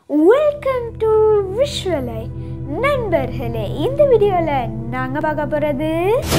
welcome to விஷுவலை நண்பர்களே இந்த வீடியோவில் நாங்கள் பார்க்க போகிறது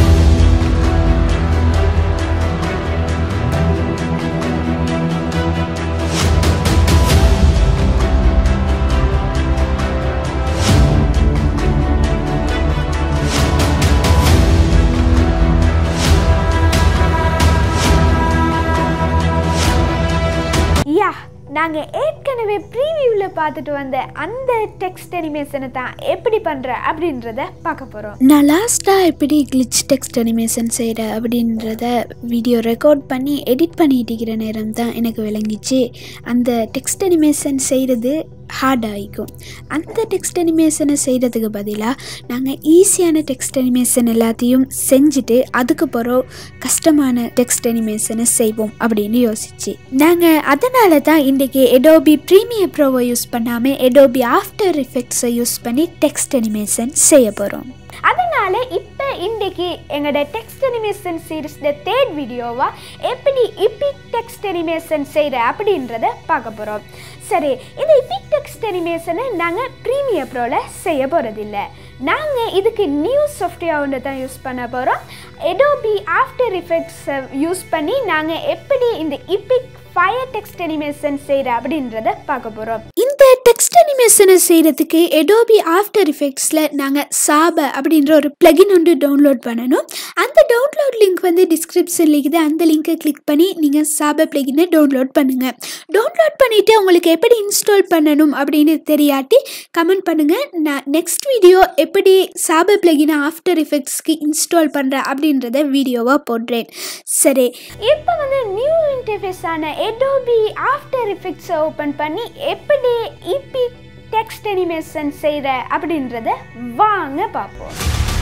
யா நாங்கள் ஏற்கனவே ப்ரீவியூவில் பார்த்துட்டு வந்த அந்த டெக்ஸ்ட் அனிமேஷனை தான் எப்படி பண்ணுற அப்படின்றத பார்க்க போகிறோம் நான் லாஸ்ட்டாக எப்படி கிளிச் டெக்ஸ்ட் அனிமேஷன் செய்கிற அப்படின்றத வீடியோ ரெக்கார்ட் பண்ணி எடிட் பண்ணிட்டு இருக்கிற நேரம் தான் எனக்கு விளங்கிச்சு அந்த டெக்ஸ்ட் அனிமேஷன் செய்கிறது ஹார்ட் ஆகிக்கும் அந்த டெக்ஸ்ட் அனிமேஷனை செய்கிறதுக்கு பதிலாக நாங்கள் ஈஸியான டெக்ஸ்ட் அனிமேஷன் எல்லாத்தையும் செஞ்சுட்டு அதுக்கு பிறகு கஷ்டமான டெக்ஸ்ட் அனிமேஷனை செய்வோம் அப்படின்னு யோசிச்சு நாங்கள் அதனால தான் இன்றைக்கி எடோபி ப்ரீமியர் ப்ரோவை யூஸ் பண்ணாமல் எடோபி ஆஃப்டர் எஃபெக்ட்ஸை யூஸ் பண்ணி டெக்ஸ்ட் அனிமேஷன் செய்ய போகிறோம் அதனால இப்போ இன்றைக்கி எங்களோட டெக்ஸ்ட் அனிமேஷன் சீரிஸில் தேர்ட் வீடியோவா எப்படி இபிக் டெக்ஸ்ட் அனிமேஷன் செய்கிற அப்படின்றத பார்க்க போகிறோம் சரி இந்த இபிக் டெக்ஸ்ட் அனிமேஷனை நாங்கள் ப்ரீமியர் ப்ரோவில் செய்ய போகிறதில்ல நாங்கள் இதுக்கு நியூ சாஃப்ட்வேர் ஒன்று தான் யூஸ் பண்ண போகிறோம் எடோபி ஆஃப்டர் எஃபெக்ட்ஸை யூஸ் பண்ணி நாங்கள் எப்படி இந்த இபிக் ஃபயர் டெக்ஸ்ட் அனிமேஷன் செய்கிற அப்படின்றத பார்க்க போகிறோம் இந்த டெக்ஸ்ட் அனிமேஷனை செய்கிறதுக்கு எடோபி ஆஃப்டர் எஃபெக்ட்ஸில் நாங்கள் சாப அப்படின்ற ஒரு பிளகின் ஒன்று டவுன்லோட் பண்ணணும் அந்த டவுன்லோட் லிங்க் வந்து டிஸ்கிரிப்ஷனில் இருக்குது அந்த லிங்கை கிளிக் பண்ணி நீங்கள் சாப பிளகினை டவுன்லோட் பண்ணுங்கள் டவுன்லோட் பண்ணிவிட்டு உங்களுக்கு எப்படி இன்ஸ்டால் பண்ணணும் அப்படின்னு தெரியாட்டி கமெண்ட் பண்ணுங்கள் நான் நெக்ஸ்ட் வீடியோ எப்படி சாப பிளகினை ஆஃப்டர் எஃபெக்ட்ஸ்க்கு இன்ஸ்டால் பண்ணுறேன் அப்படின்றத வீடியோவாக போடுறேன் சரி இப்போ வந்து நியூ இன்டர்ஃபேஸான எடோபி ஆஃப்டர் எஃபெக்ட்ஸை ஓப்பன் பண்ணி எப்படி இபி டெக்ஸ்ட் அனிமேஷன் செய்கிற அப்படின்றத வாங்க பார்ப்போம்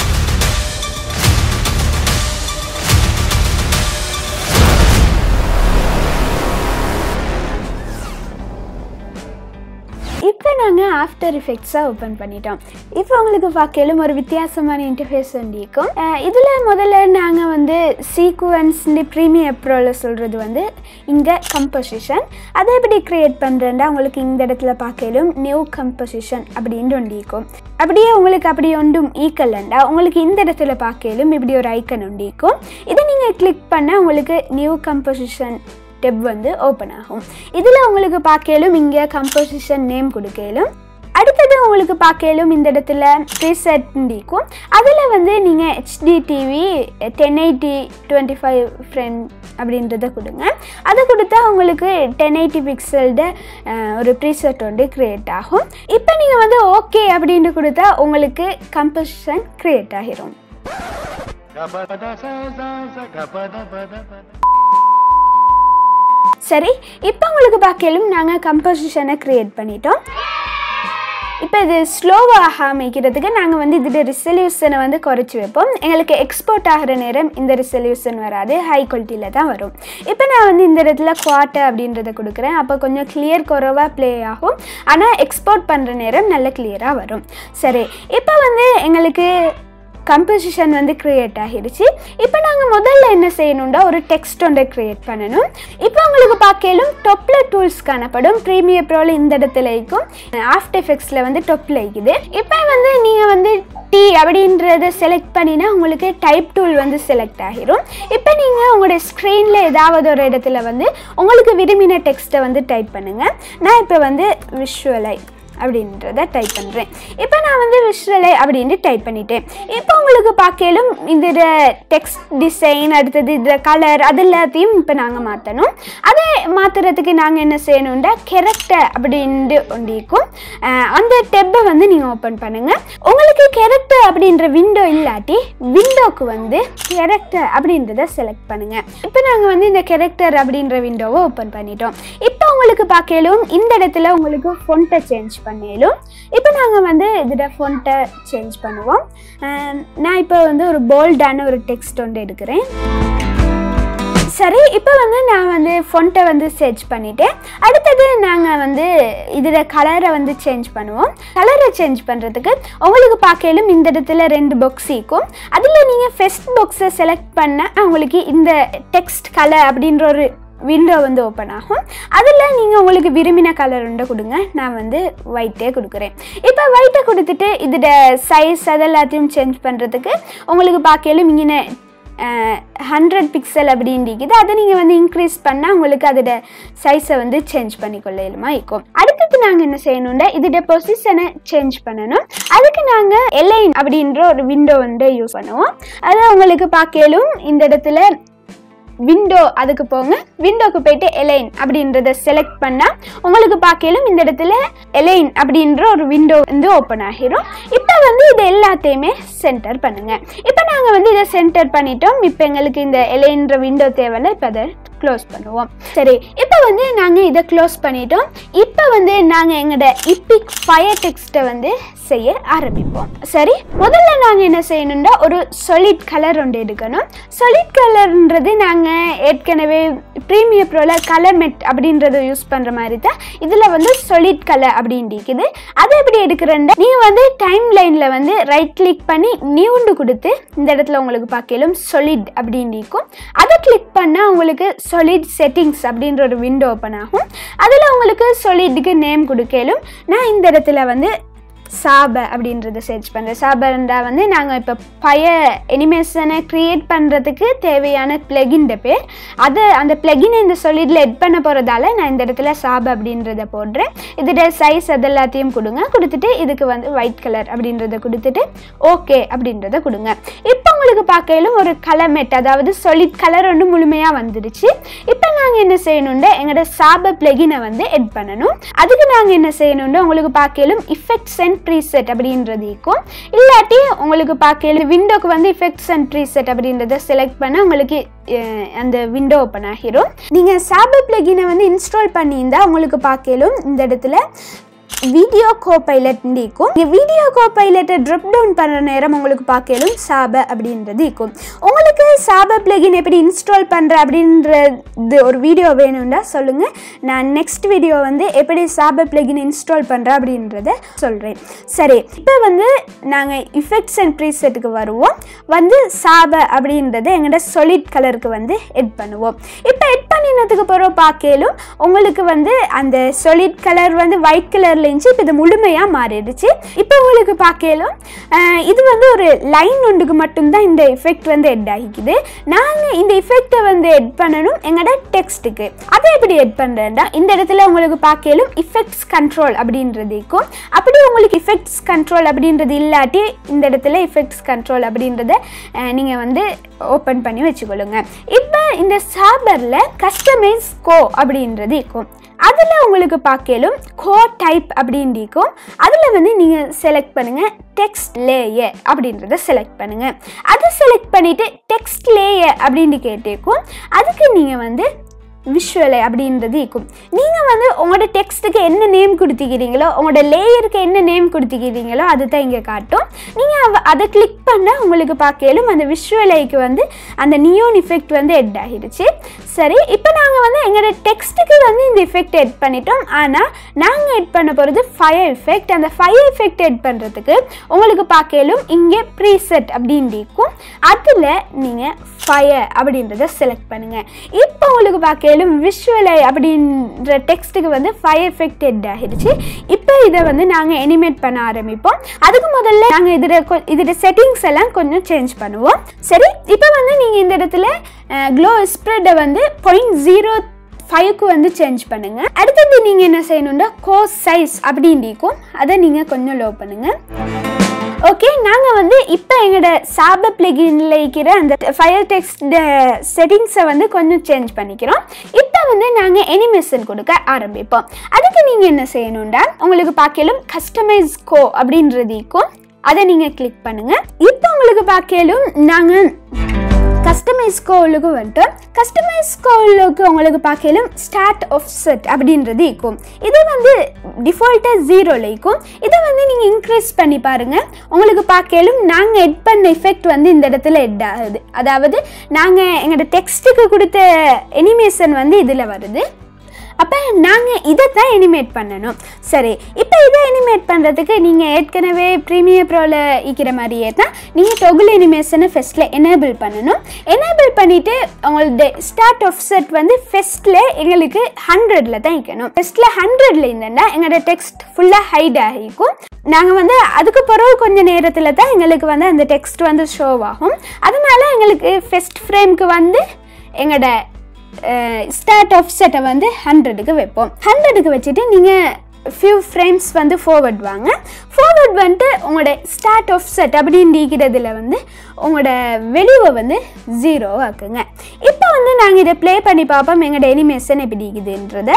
இப்போ நாங்கள் ஆஃப்டர் எஃபெக்ட்ஸை ஓப்பன் பண்ணிட்டோம் இப்போ உங்களுக்கு பார்க்கலும் ஒரு வித்தியாசமான இன்டர்ஃபேஸ் இருக்கும் இதில் முதல்ல நாங்கள் வந்து சீக்குவன்ஸ் இந்த ப்ரீமியர் ப்ரோவில் சொல்கிறது வந்து இங்கே கம்போசிஷன் அதை எப்படி க்ரியேட் பண்ணுறேன்டா உங்களுக்கு இந்த இடத்துல பார்க்கலும் நியூ கம்போசிஷன் அப்படின்ட்டு ஒன்று இருக்கும் அப்படியே உங்களுக்கு அப்படி ஒன்றும் ஈக்கலண்டா உங்களுக்கு இந்த இடத்துல பார்க்கலும் இப்படி ஒரு ஐக்கன் ஒன்று இருக்கும் இதை நீங்கள் கிளிக் பண்ண உங்களுக்கு நியூ கம்போசிஷன் டெப் வந்து ஓப்பன் ஆகும் இதில் உங்களுக்கு பார்க்கலும் இங்கே கம்போசிஷன் நேம் கொடுக்கலும் அடுத்தது உங்களுக்கு பார்க்கலும் இந்த இடத்துல ப்ரீசெட் இருக்கும் அதில் வந்து நீங்கள் HD TV ten eighty twenty five ஃப்ரெண்ட் அப்படின்றத கொடுங்க அதை கொடுத்தா உங்களுக்கு டென் எயிட்டி பிக்சல்ட ஒரு ப்ரீசெட் வந்து க்ரியேட் ஆகும் இப்போ நீங்கள் வந்து ஓகே அப்படின்னு கொடுத்தா உங்களுக்கு கம்போசிஷன் க்ரியேட் ஆகிரும் சரி இப்போ உங்களுக்கு பார்க்கலும் நாங்கள் கம்போசிஷனை க்ரியேட் பண்ணிட்டோம் இப்போ இது ஸ்லோவாக அமைக்கிறதுக்கு நாங்கள் வந்து இதோட ரிசல்யூஷனை வந்து குறைச்சி வைப்போம் எங்களுக்கு எக்ஸ்போர்ட் ஆகிற நேரம் இந்த ரிசல்யூஷன் வராது ஹை குவாலிட்டியில் தான் வரும் இப்போ நான் வந்து இந்த இடத்துல குவாட்டர் அப்படின்றத கொடுக்குறேன் அப்போ கொஞ்சம் கிளியர் குறைவாக ப்ளே ஆகும் ஆனால் எக்ஸ்போர்ட் பண்ணுற நேரம் நல்ல கிளியராக வரும் சரி இப்போ வந்து எங்களுக்கு கம்போசிஷன் வந்து க்ரியேட் ஆகிருச்சு இப்போ நாங்கள் முதல்ல என்ன செய்யணும்டா ஒரு டெக்ஸ்ட் ஒன்றை க்ரியேட் பண்ணணும் இப்போ உங்களுக்கு பார்க்கலும் டொப்பில் டூல்ஸ் காணப்படும் ப்ரீமியர் ப்ரோவில் இந்த இடத்துல இருக்கும் ஆஃப்டர் எஃபெக்ட்ஸில் வந்து டொப்பில் இருக்குது இப்போ வந்து நீங்கள் வந்து டி அப்படின்றத செலக்ட் பண்ணினா உங்களுக்கு டைப் டூல் வந்து செலக்ட் ஆகிரும் இப்போ நீங்கள் உங்களுடைய ஸ்க்ரீனில் ஏதாவது ஒரு இடத்துல வந்து உங்களுக்கு விரும்பின டெக்ஸ்ட்டை வந்து டைப் பண்ணுங்கள் நான் இப்போ வந்து விஷுவலை அப்படின்றத டைப் பண்ணுறேன் இப்போ நான் வந்து விஷுவலை அப்படின்ட்டு டைப் பண்ணிட்டேன் இப்போ உங்களுக்கு பார்க்கலும் இந்த டெக்ஸ்ட் டிசைன் அடுத்தது இதில் கலர் அது எல்லாத்தையும் இப்போ நாங்கள் மாற்றணும் அதை மாற்றுறதுக்கு நாங்கள் என்ன செய்யணும்டா கெரக்டர் அப்படின்ட்டு ஒன்று இருக்கும் அந்த டெப்பை வந்து நீங்கள் ஓப்பன் பண்ணுங்கள் உங்களுக்கு கெரக்டர் அப்படின்ற விண்டோ இல்லாட்டி விண்டோக்கு வந்து கெரக்டர் அப்படின்றத செலக்ட் பண்ணுங்கள் இப்போ நாங்கள் வந்து இந்த கெரக்டர் அப்படின்ற விண்டோவை ஓப்பன் பண்ணிட்டோம் இப்போ உங்களுக்கு பார்க்கலும் இந்த இடத்துல உங்களுக்கு ஃபொண்ட்டை சேஞ்ச் பண்ணிடும் இப்போ நாங்கள் வந்து இதில் ஃபொண்ட்டை சேஞ்ச் பண்ணுவோம் நான் இப்போ வந்து ஒரு போல்டான ஒரு டெக்ஸ்ட் ஒன்று எடுக்கிறேன் சரி இப்போ வந்து நான் வந்து ஃபொண்ட்டை வந்து சர்ச் பண்ணிட்டேன் அடுத்தது நாங்கள் வந்து இதில் கலரை வந்து சேஞ்ச் பண்ணுவோம் கலரை சேஞ்ச் பண்ணுறதுக்கு உங்களுக்கு பார்க்கலும் இந்த இடத்துல ரெண்டு பாக்ஸ் இருக்கும் அதில் நீங்கள் ஃபஸ்ட் பாக்ஸை செலக்ட் பண்ண உங்களுக்கு இந்த டெக்ஸ்ட் கலர் அப்படின்ற ஒரு விண்டோ வந்து ஓப்பன் ஆகும் அதில் நீங்கள் உங்களுக்கு விரும்பின கலர் உண்டை கொடுங்க நான் வந்து ஒயிட்டே கொடுக்குறேன் இப்போ ஒயிட்டை கொடுத்துட்டு இதோட சைஸ் அதெல்லாத்தையும் சேஞ்ச் பண்ணுறதுக்கு உங்களுக்கு பார்க்கலும் இங்கே ஹண்ட்ரட் பிக்சல் அப்படின்னு இருக்குது அதை நீங்கள் வந்து இன்க்ரீஸ் பண்ணால் உங்களுக்கு அதோட சைஸை வந்து சேஞ்ச் பண்ணிக்கொள்ளலுமா இருக்கும் அடுத்தது நாங்கள் என்ன செய்யணும்னா இதோட பொசிஷனை சேஞ்ச் பண்ணணும் அதுக்கு நாங்கள் எல்லைன் அப்படின்ற ஒரு விண்டோ வந்து யூஸ் பண்ணுவோம் அதை உங்களுக்கு பார்க்கலும் இந்த இடத்துல விண்டோ அதுக்கு போங்க விண்டோக்கு போயிட்டு எலைன் அப்படின்றத செலக்ட் பண்ணால் உங்களுக்கு பார்க்கலும் இந்த இடத்துல எலைன் அப்படின்ற ஒரு விண்டோ வந்து ஓப்பன் ஆகிரும் இப்போ வந்து இது எல்லாத்தையுமே சென்டர் பண்ணுங்க இப்போ நாங்கள் வந்து இதை சென்டர் பண்ணிட்டோம் இப்போ எங்களுக்கு இந்த எலைன்ற விண்டோ தேவையில்ல இப்போ அதை க்ளோஸ் பண்ணுவோம் சரி இப்போ வந்து நாங்கள் இதை க்ளோஸ் பண்ணிட்டோம் இப்போ வந்து நாங்கள் எங்களோட இப்பிக் ஃபயர் டெக்ஸ்ட்டை வந்து செய்ய ஆரம்பிப்போம் சரி முதல்ல நாங்கள் என்ன செய்யணும்னா ஒரு solid கலர் ஒன்று எடுக்கணும் solid கலர்ன்றது நாங்கள் ஏற்கனவே ப்ரீமியர் ப்ரோவில் கலர் மெட் அப்படின்றத யூஸ் பண்ணுற மாதிரி தான் இதில் வந்து solid கலர் அப்படின்னு இருக்குது அதை எப்படி எடுக்கிறேன்னா நீங்கள் வந்து டைம் லைனில் வந்து ரைட் கிளிக் பண்ணி நியூண்டு கொடுத்து இந்த இடத்துல உங்களுக்கு பார்க்கலும் solid அப்படின்னு இருக்கும் அதை கிளிக் பண்ணால் உங்களுக்கு solid செட்டிங்ஸ் அப்படின்ற ஒரு விண்டோ ஓப்பன் ஆகும் அதில் உங்களுக்கு solidக்கு நேம் கொடுக்கலும் நான் இந்த இடத்துல வந்து சாப அப்படின்றத சர்ச் பண்ணுறேன் சாபர்ன்றா வந்து நாங்கள் இப்போ பய அனிமேஷனை க்ரியேட் பண்ணுறதுக்கு தேவையான பிளகின்ட பேர் அது அந்த பிளகினை இந்த சொல்லிடில் எட் பண்ண போகிறதால நான் இந்த இடத்துல சாப அப்படின்றத போடுறேன் இதோட சைஸ் அது எல்லாத்தையும் கொடுங்க கொடுத்துட்டு இதுக்கு வந்து ஒயிட் கலர் அப்படின்றத கொடுத்துட்டு ஓகே அப்படின்றத கொடுங்க இப்போ உங்களுக்கு பார்க்கையிலும் ஒரு கலர் மெட் அதாவது solid கலர் ஒன்று முழுமையாக வந்துடுச்சு இப்போ நாங்கள் என்ன செய்யணும்னா எங்களோட சாப பிளகினை வந்து எட் பண்ணணும் அதுக்கு நாங்கள் என்ன செய்யணும்னா உங்களுக்கு பார்க்கையிலும் இஃபெக்ட்ஸ் அண்ட் ப்ரீசெட் அப்படின்றது இருக்கும் இல்லாட்டி உங்களுக்கு பார்க்கையிலும் விண்டோக்கு வந்து இஃபெக்ட்ஸ் அண்ட் ப்ரீசெட் அப்படின்றத செலக்ட் பண்ண உங்களுக்கு அஹ், அந்த விண்டோ ஓப்பன் ஆகிரும் நீங்கள் சாப பிளகினை வந்து இன்ஸ்டால் பண்ணியிருந்தா உங்களுக்கு பார்க்கையிலும் இந்த இடத்துல வீடியோ கோ பைலட் இருக்கும் இங்கே வீடியோ கோ பைலட்டை ட்ரிப் டவுன் பண்ணுற நேரம் உங்களுக்கு பார்க்கலும் சாப அப்படின்றது இருக்கும் உங்களுக்கு சாப பிளகின் எப்படி இன்ஸ்டால் பண்ணுற அப்படின்றது ஒரு வீடியோ வேணும்னா சொல்லுங்கள் நான் நெக்ஸ்ட் வீடியோ வந்து எப்படி சாப பிளகின் இன்ஸ்டால் பண்ணுற அப்படின்றத சொல்கிறேன் சரி இப்போ வந்து நாங்கள் இஃபெக்ட்ஸ் அண்ட் ப்ரீசெட்டுக்கு வருவோம் வந்து சாப அப்படின்றத எங்கள்கிட்ட solid கலருக்கு வந்து எட் பண்ணுவோம் இப்போ எட் பண்ணினதுக்கு பிறகு பார்க்கலும் உங்களுக்கு வந்து அந்த solid கலர் வந்து ஒயிட் கலரில் இருந்துச்சு இப்போ இது முழுமையாக மாறிடுச்சு இப்போ உங்களுக்கு பார்க்கலும் அஹ், இது வந்து ஒரு லைன் ஒன்றுக்கு மட்டும்தான் இந்த எஃபெக்ட் வந்து எட் ஆகிக்குது நாங்கள் இந்த எஃபெக்டை வந்து எட் பண்ணணும் எங்களோட டெக்ஸ்ட்டுக்கு அதை எப்படி எட் பண்ணுறேன்டா இந்த இடத்துல உங்களுக்கு பார்க்கலும் இஃபெக்ட்ஸ் கண்ட்ரோல் அப்படின்றது இருக்கும் அப்படி உங்களுக்கு இஃபெக்ட்ஸ் கண்ட்ரோல் அப்படின்றது இல்லாட்டி இந்த இடத்துல இஃபெக்ட்ஸ் கண்ட்ரோல் அப்படின்றத நீங்கள் வந்து ஓப்பன் பண்ணி வச்சுக்கொள்ளுங்க இப்போ இந்த சாபரில் கஸ்டமைஸ் கோ அப்படின்றது இருக்கும் அதில் உங்களுக்கு பார்க்கலும் கோ டைப் அப்படின்னு இருக்கும் அதில் வந்து நீங்கள் செலக்ட் பண்ணுங்கள் டெக்ஸ்ட் லேயர் அப்படின்றத செலக்ட் பண்ணுங்கள் அதை செலக்ட் பண்ணிவிட்டு டெக்ஸ்ட் லேயர் அப்படின்னு கேட்டிருக்கும் அதுக்கு நீங்கள் வந்து விஷுவலை அப்படின்றது இருக்கும் நீங்கள் வந்து உங்களோட டெக்ஸ்ட்டுக்கு என்ன நேம் கொடுத்துக்கிறீங்களோ உங்களோட லேயருக்கு என்ன நேம் கொடுத்துக்கிறீங்களோ அது தான் இங்கே காட்டும் நீங்கள் அதை கிளிக் பண்ண உங்களுக்கு பார்க்கலும் அந்த விஷுவலைக்கு வந்து அந்த நியோன் இஃபெக்ட் வந்து எட் ஆகிடுச்சு சரி இப்போ நாங்கள் வந்து எங்களோட டெக்ஸ்ட்டுக்கு வந்து இந்த இஃபெக்ட் எட் பண்ணிட்டோம் ஆனால் நாங்கள் எட் பண்ண போகிறது ஃபயர் இஃபெக்ட் அந்த ஃபயர் இஃபெக்ட் எட் பண்ணுறதுக்கு உங்களுக்கு பார்க்கலும் இங்கே ப்ரீசெட் அப்படின்னு இருக்கும் அதில் நீங்கள் ஃபயர் அப்படின்றத செலக்ட் பண்ணுங்கள் இப்போ உங்களுக்கு பார்க்கலும் விஷுவலை அப்படின்ற டெக்ஸ்ட்டுக்கு வந்து ஃபயர் எஃபெக்ட் எட் ஆகிடுச்சு இப்போ இதை வந்து நாங்கள் எனிமேட் பண்ண ஆரம்பிப்போம் அதுக்கு முதல்ல நாங்கள் இதில் கொ இதோட செட்டிங்ஸ் எல்லாம் கொஞ்சம் சேஞ்ச் பண்ணுவோம் சரி இப்போ வந்து நீங்கள் இந்த இடத்துல க்ளோ ஸ்ப்ரெட்டை வந்து பாயிண்ட் ஜீரோ ஃபைவ்க்கு வந்து சேஞ்ச் பண்ணுங்க அடுத்தது நீங்கள் என்ன செய்யணும்னா கோ சைஸ் அப்படின்னு இருக்கும் அதை நீங்கள் கொஞ்சம் லோ பண்ணுங்கள் ஓகே நாங்கள் வந்து இப்போ எங்களோட சாப பிளகின்ல இருக்கிற அந்த ஃபயர் டெக்ஸ்ட் செட்டிங்ஸை வந்து கொஞ்சம் சேஞ்ச் பண்ணிக்கிறோம் இப்போ வந்து நாங்கள் எனிமேஷன் கொடுக்க ஆரம்பிப்போம் அதுக்கு நீங்கள் என்ன செய்யணும்டா உங்களுக்கு பார்க்கலும் கஸ்டமைஸ் கோ அப்படின்றது இருக்கும் அதை நீங்கள் கிளிக் பண்ணுங்கள் இப்போ உங்களுக்கு பார்க்கலும் நாங்கள் கஸ்டமைஸ் கோலுக்கு வந்துட்டு கஸ்டமைஸ் கோலுக்கு உங்களுக்கு பார்க்கலும் ஸ்டார்ட் ஆஃப் செட் அப்படின்றது இருக்கும் இது வந்து டிஃபால்ட்டாக ஜீரோவில் இருக்கும் இதை வந்து நீங்கள் இன்க்ரீஸ் பண்ணி பாருங்கள் உங்களுக்கு பார்க்கலும் நாங்கள் எட் பண்ண எஃபெக்ட் வந்து இந்த இடத்துல எட் ஆகுது அதாவது நாங்கள் எங்களோட டெக்ஸ்ட்டுக்கு கொடுத்த எனிமேஷன் வந்து இதில் வருது அப்போ நாங்கள் இதை தான் எனிமேட் பண்ணணும் சரி இப்போ இதை அனிமேட் பண்ணுறதுக்கு நீங்கள் ஏற்கனவே ப்ரீமியர் ப்ரோவில் இருக்கிற மாதிரியே தான் நீங்கள் டொகுல் அனிமேஷனை ஃபெஸ்ட்டில் எனேபிள் பண்ணணும் எனேபிள் பண்ணிவிட்டு உங்களோட ஸ்டார்ட் ஆஃப் செட் வந்து ஃபெஸ்ட்டில் எங்களுக்கு ஹண்ட்ரடில் தான் இருக்கணும் ஃபெஸ்ட்டில் ஹண்ட்ரடில் இருந்தேன்னா எங்களோட டெக்ஸ்ட் ஃபுல்லாக ஹைட் ஆகிக்கும் நாங்கள் வந்து அதுக்கு பிறகு கொஞ்சம் நேரத்தில் தான் எங்களுக்கு வந்து அந்த டெக்ஸ்ட் வந்து ஷோ ஆகும் அதனால எங்களுக்கு ஃபெஸ்ட் ஃப்ரேம்க்கு வந்து எங்களோட ஸ்டார்ட் ஆஃப் செட்டை வந்து ஹண்ட்ரடுக்கு வைப்போம் ஹண்ட்ரடுக்கு வச்சுட்டு நீங்கள் ஃபியூ ஃப்ரேம்ஸ் வந்து ஃபார்வர்ட் வாங்க ஃபார்வர்ட் வந்துட்டு உங்களோட ஸ்டார்ட் ஆஃப் செட் அப்படின்னு இருக்கிறதுல வந்து உங்களோட வெளிவை வந்து ஜீரோ ஆக்குங்க இப்போ வந்து நாங்கள் இதை ப்ளே பண்ணி பார்ப்போம் எங்களோட எனிமேஷன் எப்படி இருக்குதுன்றதை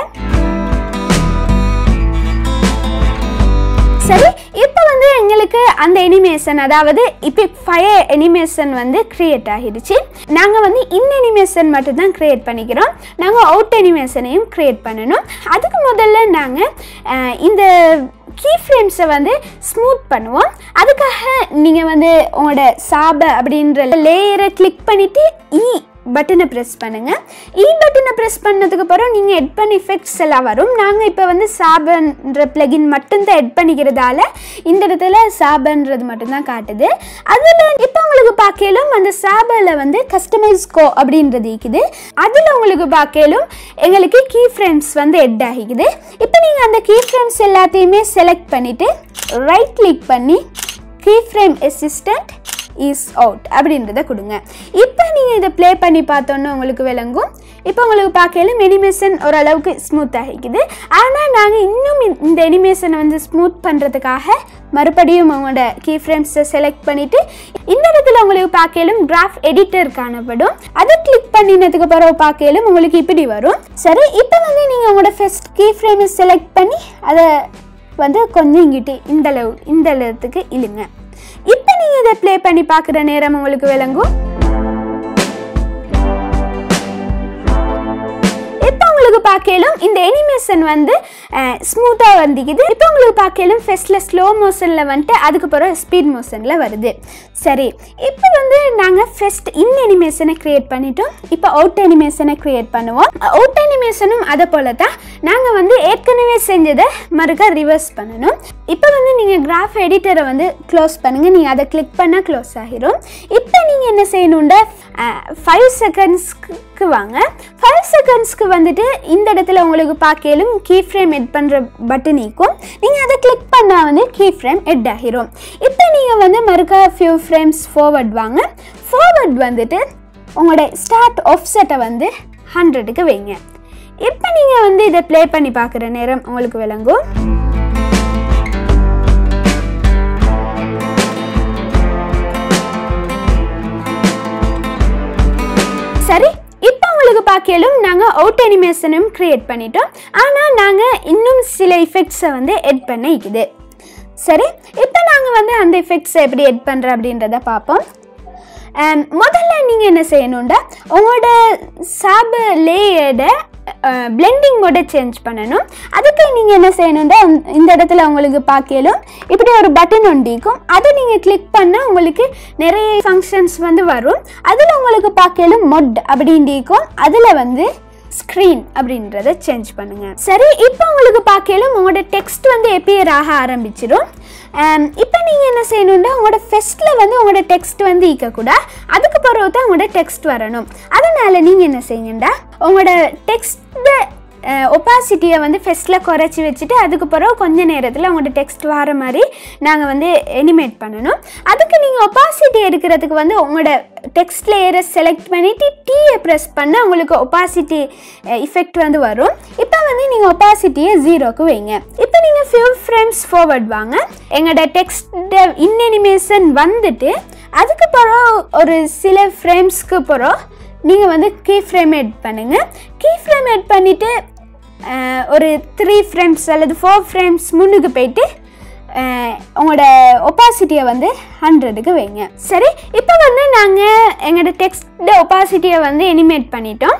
சரி இப்போ வந்து எங்களுக்கு அந்த எனிமேஷன் அதாவது இப்போ ஃபயர் எனிமேஷன் வந்து க்ரியேட் ஆகிடுச்சு நாங்கள் வந்து இந்த எனிமேஷன் மட்டும்தான் க்ரியேட் பண்ணிக்கிறோம் நாங்கள் அவுட் எனிமேஷனையும் க்ரியேட் பண்ணணும் அதுக்கு முதல்ல நாங்கள் இந்த கீ ஃப்ரேம்ஸை வந்து ஸ்மூத் பண்ணுவோம் அதுக்காக நீங்கள் வந்து உங்களோட சாப அப்படின்ற லேயரை கிளிக் பண்ணிவிட்டு இ பட்டனை ப்ரெஸ் பண்ணுங்கள் இ பட்டனை ப்ரெஸ் பண்ணதுக்கு அப்புறம் நீங்கள் எட் பண்ண எஃபெக்ட்ஸ் எல்லாம் வரும் நாங்கள் இப்போ வந்து சாபன்ற பிளகின் மட்டும்தான் எட் பண்ணிக்கிறதால இந்த இடத்துல சாபன்றது மட்டும்தான் காட்டுது அதில் இப்போ உங்களுக்கு பார்க்கலும் அந்த சாபில் வந்து கஸ்டமைஸ் கோ அப்படின்றது இருக்குது அதில் உங்களுக்கு பார்க்கலும் எங்களுக்கு கீ ஃப்ரேம்ஸ் வந்து எட் ஆகிக்குது இப்போ நீங்கள் அந்த கீ ஃப்ரேம்ஸ் எல்லாத்தையுமே செலக்ட் பண்ணிவிட்டு ரைட் கிளிக் பண்ணி key frame assistant ease out அப்படின்றத கொடுங்க இப்போ நீங்கள் இதை ப்ளே பண்ணி பார்த்தோன்னு உங்களுக்கு விளங்கும் இப்போ உங்களுக்கு பார்க்கல எனிமேஷன் ஓரளவுக்கு ஸ்மூத் ஆகிக்குது ஆனால் நாங்கள் இன்னும் இந்த எனிமேஷனை வந்து ஸ்மூத் பண்ணுறதுக்காக மறுபடியும் அவங்களோட கீ ஃப்ரேம்ஸை செலக்ட் பண்ணிவிட்டு இந்த இடத்துல உங்களுக்கு பார்க்கலும் கிராஃப் எடிட்டர் காணப்படும் அதை கிளிக் பண்ணினதுக்கு பிறகு பார்க்கலும் உங்களுக்கு இப்படி வரும் சரி இப்போ வந்து நீங்கள் உங்களோட ஃபஸ்ட் கீ ஃப்ரேமை செலக்ட் பண்ணி அதை வந்து கொஞ்சம் இங்கிட்டு இந்த அளவு இந்த அளவுக்கு இழுங்க இப்போ நீங்கள் இதை ப்ளே பண்ணி பார்க்குற நேரம் உங்களுக்கு விளங்கும் இப்போ உங்களுக்கு பார்க்கலும் இந்த எனிமேஷன் வந்து ஸ்மூத்தாக வந்துக்குது இப்போ உங்களுக்கு பார்க்கலும் ஃபஸ்ட்டில் ஸ்லோ மோஷனில் வந்துட்டு அதுக்கப்புறம் ஸ்பீட் மோஷனில் வருது சரி இப்போ வந்து நாங்கள் ஃபஸ்ட் இன் அனிமேஷனை க்ரியேட் பண்ணிட்டோம் இப்போ அவுட் அனிமேஷனை க்ரியேட் பண்ணுவோம் அவுட் அனிமேஷனும் அதை போல தான் நாங்கள் வந்து ஏற்கனவே செஞ்சதை மறுக்க ரிவர்ஸ் பண்ணணும் இப்போ வந்து நீங்கள் கிராஃப் எடிட்டரை வந்து க்ளோஸ் பண்ணுங்கள் நீங்கள் அதை கிளிக் பண்ணால் க்ளோஸ் ஆகிரும் இப்போ நீங்கள் என்ன செய்யணுண்டா ஃபைவ் செகண்ட்ஸ்க்கு வாங்க ஃபைவ் செகண்ட்ஸ்க்கு வந்துட்டு இந்த இடத்துல உங்களுக்கு பார்க்கலும் கீ ஃப்ரேம் எட் பண்ணுற பட்டன் நீக்கும் நீங்கள் அதை கிளிக் பண்ணால் வந்து கீ ஃப்ரேம் எட் ஆகிரும் இப்போ நீங்கள் வந்து மறுக்கா ஃபியூ ஃப்ரேம்ஸ் ஃபார்வர்ட் வாங்க ஃபார்வர்ட் வந்துட்டு உங்களோட ஸ்டார்ட் ஆஃப் செட்டை வந்து ஹண்ட்ரடுக்கு வைங்க இப்போ நீங்கள் வந்து இதை ப்ளே பண்ணி பார்க்குற நேரம் உங்களுக்கு விளங்கும் சரி இப்போ உங்களுக்கு பார்க்கலும் நாங்கள் அவுட் அனிமேஷனும் க்ரியேட் பண்ணிட்டோம் ஆனால் நாங்கள் இன்னும் சில எஃபெக்ட்ஸை வந்து எட் பண்ண இருக்குது சரி இப்போ நாங்கள் வந்து அந்த எஃபெக்ட்ஸை எப்படி எட் பண்ணுறோம் அப்படின்றத பார்ப்போம் முதல்ல நீங்கள் என்ன செய்யணுண்டா உங்களோட சாப லேயர்ட பிளெண்டிங் மோட சேஞ்ச் பண்ணணும் அதுக்கு நீங்கள் என்ன செய்யணுண்டா இந்த இடத்துல உங்களுக்கு பார்க்கலும் இப்படி ஒரு பட்டன் ஒண்டிக்கும் அதை நீங்கள் கிளிக் பண்ணால் உங்களுக்கு நிறைய ஃபங்க்ஷன்ஸ் வந்து வரும் அதில் உங்களுக்கு பார்க்கலும் மொட் அப்படின்டிக்கும் அதில் வந்து ஸ்க்ரீன் அப்படின்றத சேஞ்ச் பண்ணுங்க சரி இப்போ உங்களுக்கு பார்க்கலும் உங்களோட டெக்ஸ்ட் வந்து எப்பியர் ஆக ஆரம்பிச்சிடும் இப்போ நீங்கள் என்ன செய்யணும்னா உங்களோட ஃபெஸ்ட்டில் வந்து உங்களோட டெக்ஸ்ட் வந்து ஈக்கக்கூடாது அதுக்கு பிறகு தான் உங்களோட டெக்ஸ்ட் வரணும் அதனால் நீங்கள் என்ன செய்யுங்கண்டா உங்களோட டெக்ஸ்ட்டை ஒப்பாசிட்டியை வந்து ஃபெஸ்ட்டில் குறைச்சி வச்சுட்டு அதுக்கு பிறகு கொஞ்ச நேரத்தில் உங்களோட டெக்ஸ்ட் வர மாதிரி நாங்கள் வந்து எனிமேட் பண்ணணும் அதுக்கு நீங்கள் ஒப்பாசிட்டி எடுக்கிறதுக்கு வந்து உங்களோட டெக்ஸ்ட் லேயரை செலக்ட் பண்ணிவிட்டு டீயை ப்ரெஸ் பண்ண உங்களுக்கு ஒப்பாசிட்டி இஃபெக்ட் வந்து வரும் இப்போ வந்து நீங்கள் ஒப்பாசிட்டியை ஜீரோக்கு வைங்க இப்போ நீங்கள் ஃபியூ ஃப்ரேம்ஸ் ஃபார்வர்ட் வாங்க எங்களோட டெக்ஸ்ட் இன் அனிமேஷன் வந்துட்டு அதுக்கு பிறகு ஒரு சில ஃப்ரேம்ஸ்க்கு பிறகு நீங்கள் வந்து கீ ஃப்ரேம் எட் பண்ணுங்கள் கீ ஃப்ரேம் எட் பண்ணிவிட்டு ஒரு த்ரீ ஃப்ரேம்ஸ் அல்லது ஃபோர் ஃப்ரேம்ஸ் முன்னுக்கு போயிட்டு உங்களோட ஒப்பாசிட்டியை வந்து ஹண்ட்ரடுக்கு வைங்க சரி இப்போ வந்து நாங்கள் எங்களோட டெக்ஸ்ட் ஒப்பாசிட்டியை வந்து எனிமேட் பண்ணிட்டோம்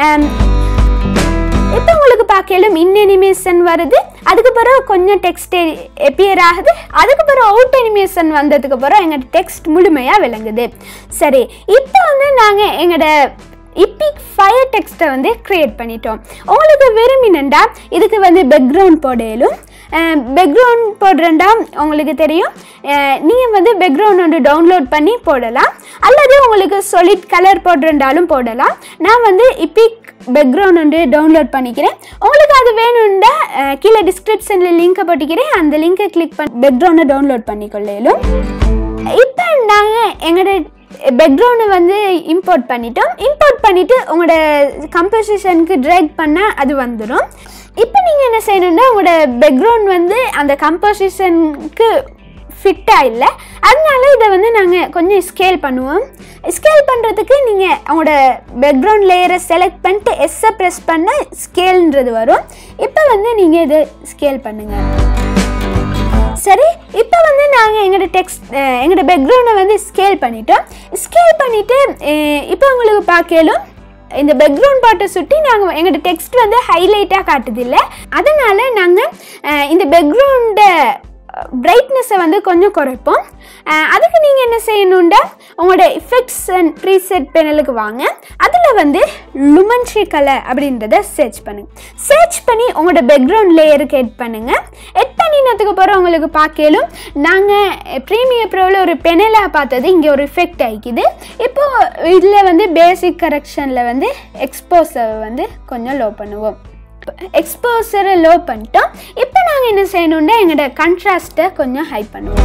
இப்போ உங்களுக்கு பார்க்கலும் இன் அனிமேஷன் வருது அதுக்கு பிறகு கொஞ்சம் டெக்ஸ்ட் எப்பியர் ஆகுது அதுக்கு பிறகு அவுட் அனிமேஷன் வந்ததுக்கு பிறகு எங்களோட டெக்ஸ்ட் முழுமையாக விளங்குது சரி இப்போ வந்து நாங்கள் எங்களோட இப்பிக் ஃபயர் டெக்ஸ்ட்டை வந்து க்ரியேட் பண்ணிட்டோம் உங்களுக்கு விரும்பினண்டா இதுக்கு வந்து பேக்ரவுண்ட் போடையிலும் பேக்ரவுண்ட் போடுறேன்டா உங்களுக்கு தெரியும் நீங்கள் வந்து பேக்ரவுண்ட் ஒன்று டவுன்லோட் பண்ணி போடலாம் அல்லது உங்களுக்கு solid கலர் போடுறேன்டாலும் போடலாம் நான் வந்து இப்பிக் பேக்ரவுண்ட் வந்து டவுன்லோட் பண்ணிக்கிறேன் உங்களுக்கு அது வேணும்னா அஹ், கீழே டிஸ்கிரிப்ஷனில் லிங்கை போட்டிக்கிறேன் அந்த லிங்கை கிளிக் பண்ணி பேக்ரவுண்டை டவுன்லோட் பண்ணிக்கொள்ளையிலும் இப்போ நாங்கள் எங்களோட பேக்ரவுண்டை வந்து இம்போர்ட் பண்ணிட்டோம் இம்போர்ட் பண்ணிவிட்டு உங்களோட கம்போசிஷனுக்கு ட்ராக் பண்ணால் அது வந்துடும் இப்போ நீங்கள் என்ன செய்யணும்னா உங்களோட பேக்ரவுண்ட் வந்து அந்த கம்போசிஷனுக்கு ஃபிட்டாக இல்லை அதனால இதை வந்து நாங்கள் கொஞ்சம் ஸ்கேல் பண்ணுவோம் ஸ்கேல் பண்ணுறதுக்கு நீங்கள் அவங்களோட பேக்ரவுண்ட் லேயரை செலக்ட் பண்ணிட்டு எஸ்ஸை ப்ரெஸ் பண்ண ஸ்கேல்ன்றது வரும் இப்போ வந்து நீங்கள் இதை ஸ்கேல் பண்ணுங்கள் சரி இப்போ வந்து நாங்கள் எங்களோட டெக்ஸ்ட் எங்களோட பேக்ரவுண்டை வந்து ஸ்கேல் பண்ணிட்டோம் ஸ்கேல் பண்ணிவிட்டு இப்போ உங்களுக்கு பார்க்கலும் இந்த பேக்ரவுண்ட் பாட்டை சுற்றி நாங்கள் எங்களோட டெக்ஸ்ட் வந்து ஹைலைட்டாக காட்டுதில்ல அதனால் நாங்கள் இந்த பேக்ரவுண்டை பிரைட்னஸை வந்து கொஞ்சம் குறைப்போம் அஹ் அதுக்கு நீங்கள் என்ன செய்யணுண்டா உங்களோட எஃபெக்ட்ஸ் அண்ட் ப்ரீசெட் பேனலுக்கு வாங்க அதில் வந்து லுமன்ஷி கலர் அப்படின்றத சர்ச் பண்ணுங்க சர்ச் பண்ணி உங்களோட பேக்ரவுண்ட் லேயருக்கு எட் பண்ணுங்கள் எட் பண்ணினதுக்கு அப்புறம் உங்களுக்கு பார்க்கலும் நாங்கள் ப்ரீமியர் ப்ரோவில் ஒரு பெனலாக பார்த்தது இங்கே ஒரு எஃபெக்ட் ஆகிக்குது இப்போது இதில் வந்து பேசிக் கரெக்ஷனில் வந்து எக்ஸ்போஸை வந்து கொஞ்சம் லோ பண்ணுவோம் எக்ஸ்போசரை லோ பண்ணிட்டோம் இப்போ நாங்கள் என்ன செய்யணும்னா எங்களோட கண்ட்ராஸ்ட்டை கொஞ்சம் ஹை பண்ணுவோம்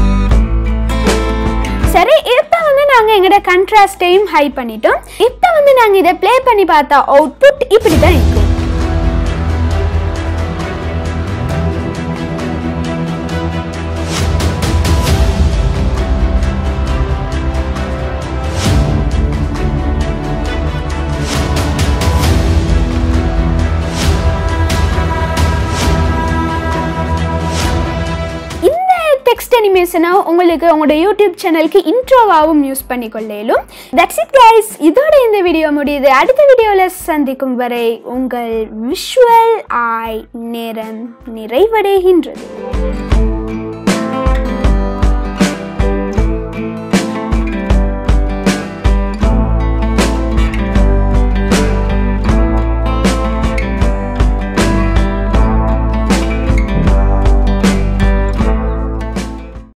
சரி இப்போ வந்து நாங்கள் எங்களோட கண்ட்ராஸ்ட்டையும் ஹை பண்ணிட்டோம் இப்போ வந்து நாங்கள் இதை ப்ளே பண்ணி பார்த்தா அவுட்புட் இப்படி தான் இருக்கும் இந்த டெக்ஸ்ட் அனிமேஷனை உங்களுக்கு உங்களோட யூடியூப் சேனலுக்கு இன்ட்ரோவாகவும் யூஸ் பண்ணிக்கொள்ளேலும் தட்ஸ் இட் கைஸ் இதோட இந்த வீடியோ முடியுது அடுத்த வீடியோவில் சந்திக்கும் வரை உங்கள் விஷுவல் ஆய் நேரம் நிறைவடைகின்றது